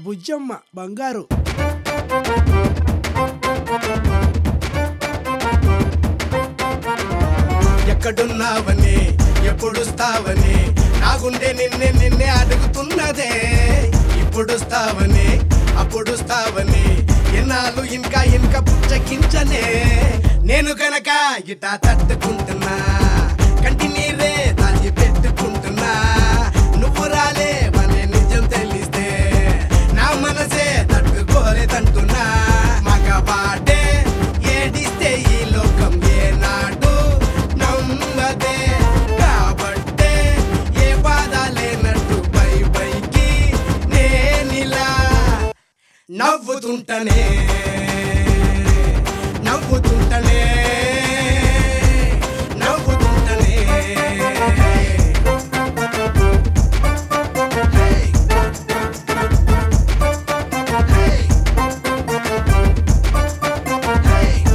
బుజ్జమ్మ బంగారు ఎక్కడున్నావని ఎప్పుడుస్తావని నా గుండె నిన్నే నిన్నే అడుగుతున్నదే ఇప్పుడుస్తావని అప్పుడుస్తావని ఎన్నాళ్ళు ఇంకా ఇంకా పుచ్చకించనే నేను గనక ఇటా తట్టుకుంటున్నా కంటి నీరే దాచి పెట్టుకుంటున్నా నువ్వు రాలే మనే నిజం తెలిస్తే నా మనసే తట్టుకోలేదంటున్నా మగవాడే ఏడిస్తే ఈ లోకం ఏనాడు నమ్మదే కాబట్టే ఏ బాధ లేనట్టు పై పైకి నేనిలా నవ్వుతుంటనే నవ్వుతుంటనే నవ్వుతుంటనే Hey! Hey! Hey!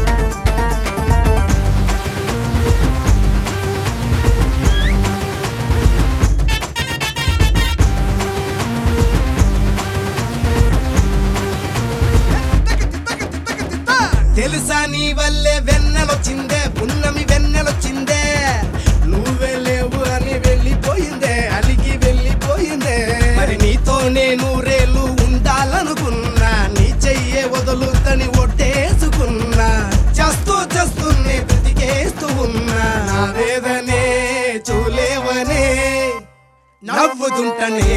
తెలుసా నీ వల్లే వెన్నెలొచ్చిందే పున్నమి వెన్నెలొచ్చిందే నువ్వే లేవు అని వెళ్ళిపోయిందే అలిగి వెళ్ళిపోయిందే మరి నీతో నేను రేలు ఉండాలనుకున్నా నీ చెయ్యే వదులుతని ఒట్టేసుకున్నా చేస్తూ చేస్తూనే బ్రతికేస్తూ ఉన్నా నా వేదనే చూలేవనే నవ్వుతుంటనే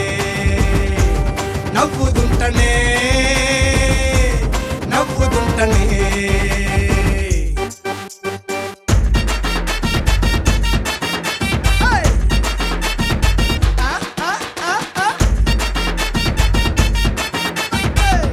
నవ్వుతుంటనే నవ్వుతుంటనే Hey! Ah, ah, ah, ah. Hey!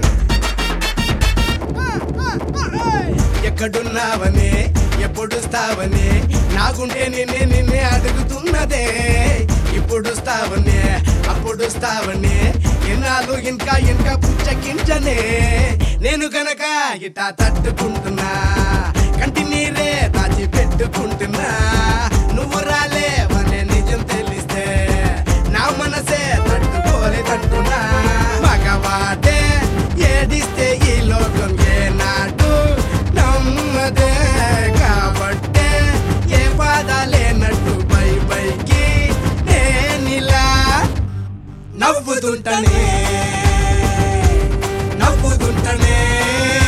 Ah, ah, ah, hey! ఎక్కడున్నావని ఎప్పుడుస్తావని నాగుంటే నిన్నే నిన్నే అడుగుతున్నదే ఇప్పుడుస్తావని అప్పుడుస్తావని ఎన్నాళ్ళు ఇంకా ఇంకా పుచ్చకించనే నేను గనక ఇటా తట్టుకుంటున్నా కంటి నీరే దాచి పెట్టుకుంటున్నా నువ్వు రాలే వనే నిజం తెలిస్తే నా మనసే తట్టుకోలేదంటున్నా మగవాడే ఏడిస్తే ఈ లోకం ఏనాడు నమ్మదే కాబట్టే ఏ బాధ లేనట్టు పై పైకి నేనిలా నవ్వుతుంటనే నవ్వుతుంటనే